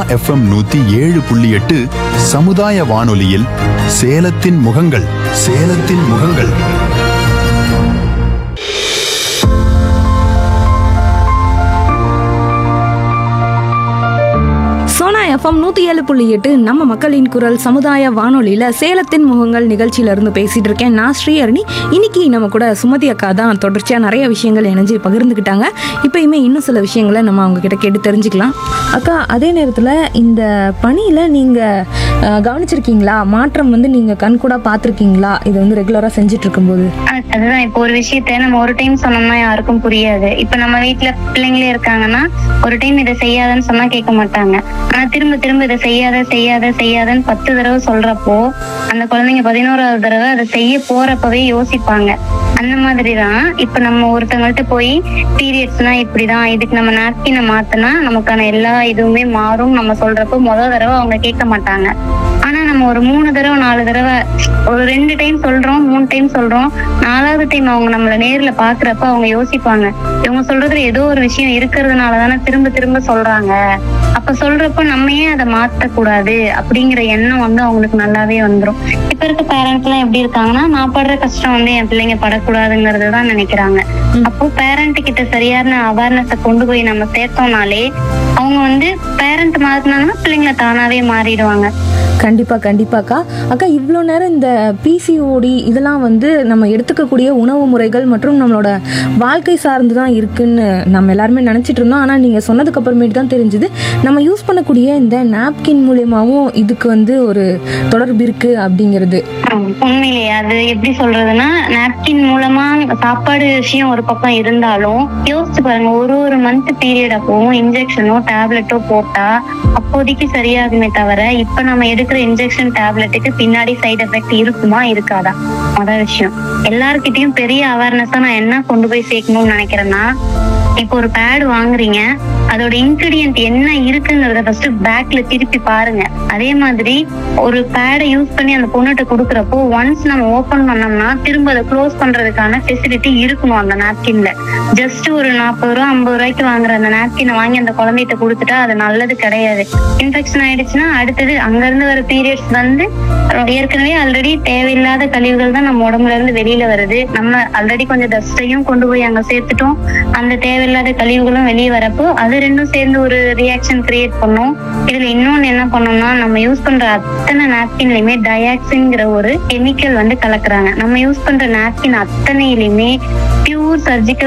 FM நூத்தி ஏழு புள்ளி எட்டு சமுதாய வானொலியில் சேலத்தின் முகங்கள் சேலத்தின் முகங்கள் சோனா எஃப்எம் நூற்றி ஏழு புள்ளி எட்டு நம்ம மக்களின் குரல் சமுதாய வானொலியில் சேலத்தின் முகங்கள் நிகழ்ச்சியில இருந்து பேசிட்டு இருக்கேன் நான் ஸ்ரீஹரணி இன்னைக்கு நம்ம கூட சுமதி அக்கா தான் தொடர்ச்சியாக நிறைய விஷயங்கள் இணைஞ்சு பகிர்ந்துக்கிட்டாங்க இப்பயுமே இன்னும் சில விஷயங்களை நம்ம அவங்க கிட்ட கேட்டு தெரிஞ்சுக்கலாம் அக்கா அதே நேரத்தில் இந்த பணியில் நீங்கள் கவனிச்சிருக்கீங்களா மாற்றம் வந்து நீங்கள் கண்கூடாக பார்த்துருக்கீங்களா இதை வந்து ரெகுலராக செஞ்சுட்டு இருக்கும்போது அது- அதுதான் இப்போ ஒரு விஷயத்த நம்ம ஒரு டைம் சொன்னோம்னா யாருக்கும் புரியாது இப்ப நம்ம வீட்ல பிள்ளைங்களே இருக்காங்கன்னா ஒரு டைம் இதை செய்யாதன்னு சொன்னா கேட்க மாட்டாங்க ஆனா திரும்ப திரும்ப இதை செய்யாத செய்யாத செய்யாதன்னு பத்து தடவை சொல்றப்போ அந்த குழந்தைங்க பதினோராவது தடவை அதை செய்ய போறப்பவே யோசிப்பாங்க அந்த மாதிரிதான் இப்ப நம்ம ஒருத்தவங்கள்ட்ட போய் பீரியட்ஸ்னா இப்படிதான் இதுக்கு நம்ம நாப்கினை மாத்தினா நமக்கான எல்லா இதுவுமே மாறும் நம்ம சொல்றப்போ முத தடவை அவங்க கேட்க மாட்டாங்க ஆனா நம்ம ஒரு மூணு தடவை நாலு தடவை ஒரு ரெண்டு டைம் சொல்றோம் மூணு டைம் சொல்றோம் நாலாவது டைம் அவங்க நம்மள நேர்ல பாக்குறப்ப அவங்க யோசிப்பாங்க இவங்க சொல்றதுல ஏதோ ஒரு விஷயம் இருக்கிறதுனால தானே திரும்ப திரும்ப சொல்றாங்க அப்ப சொல்றப்ப நம்ம ஏன் அதை மாத்த கூடாது அப்படிங்கிற எண்ணம் வந்து அவங்களுக்கு நல்லாவே வந்துரும் இப்ப இருக்க பேரண்ட்ஸ் எல்லாம் எப்படி இருக்காங்கன்னா நான் படுற கஷ்டம் வந்து என் பிள்ளைங்க படக்கூடாதுங்கிறது தான் நினைக்கிறாங்க அப்போ பேரண்ட் கிட்ட சரியான அவேர்னஸ கொண்டு போய் நம்ம சேர்த்தோம்னாலே அவங்க வந்து பேரண்ட் மாத்தினாங்கன்னா பிள்ளைங்களை தானாவே மாறிடுவாங்க கண்டிப்பாக கண்டிப்பாக்கா அக்கா இவ்வளோ நேரம் இந்த பிசிஓடி இதெல்லாம் வந்து நம்ம எடுத்துக்கக்கூடிய உணவு முறைகள் மற்றும் நம்மளோட வாழ்க்கை சார்ந்து தான் இருக்குன்னு நம்ம எல்லாருமே நினச்சிட்டு இருந்தோம் ஆனால் நீங்கள் சொன்னதுக்கு அப்புறமேட்டு தான் தெரிஞ்சுது நம்ம யூஸ் பண்ணக்கூடிய இந்த நாப்கின் மூலியமாகவும் இதுக்கு வந்து ஒரு தொடர்பு இருக்குது அப்படிங்கிறது ஆம், உண்மையிலேயே அது எப்படி சொல்றதுன்னா நாப்கின் மூலமா சாப்பாடு விஷயம் ஒரு பக்கம் இருந்தாலும் யோசிச்சு பாருங்க ஒரு ஒரு மந்த் பீரியட் அப்பவும் இன்ஜெக்ஷனோ டேப்லெட்டோ போட்டா அப்போதைக்கு சரியாகுமே தவிர இப்ப நம்ம எடுக்கிற இன்ஜெக்ஷன் டேப்லெட்டுக்கு பின்னாடி சைடு எஃபெக்ட் இருக்குமா இருக்காதா அதான் விஷயம் எல்லார்கிட்டயும் பெரிய அவேர்னஸா நான் என்ன கொண்டு போய் சேர்க்கணும்னு நினைக்கிறேன்னா இப்போ ஒரு பேட் வாங்குறீங்க அதோட இன்கிரிடியன்ட் என்ன இருக்குங்கிறத ஃபர்ஸ்ட் பேக்ல திருப்பி பாருங்க அதே மாதிரி ஒரு பேடை யூஸ் பண்ணி அந்த பொண்ணுகிட்ட கொடுக்குறப்போ ஒன்ஸ் நம்ம ஓபன் பண்ணோம்னா திரும்ப அதை க்ளோஸ் பண்றதுக்கான ஃபெசிலிட்டி இருக்கணும் அந்த நாப்கின்ல ஜஸ்ட் ஒரு நாற்பது ரூபா ஐம்பது ரூபாய்க்கு வாங்குற அந்த நாப்கினை வாங்கி அந்த குழந்தைகிட்ட கொடுத்துட்டா அது நல்லது கிடையாது இன்ஃபெக்ஷன் ஆயிடுச்சுன்னா அடுத்தது அங்க இருந்து வர பீரியட்ஸ் வந்து ஏற்கனவே ஆல்ரெடி தேவையில்லாத கழிவுகள் தான் நம்ம உடம்புல இருந்து வெளியில வருது நம்ம ஆல்ரெடி கொஞ்சம் டஸ்டையும் கொண்டு போய் அங்க சேர்த்துட்டோம் அந்த தேவையில்லாத கழிவுகளும் வெளியே வரப்போ அது ரெண்டும் சேர்ந்து ஒரு ரியாக்ஷன் கிரியேட் பண்ணும் இதுல இன்னொன்னு என்ன பண்ணோம்னா நம்ம யூஸ் பண்ற அத்தனை நாப்கின்லயுமே டயாக்சின்ங்கிற ஒரு கெமிக்கல் வந்து கலக்குறாங்க நம்ம யூஸ் பண்ற நாப்கின் அத்தனையிலுமே பியூர் சர்ஜிக்கல்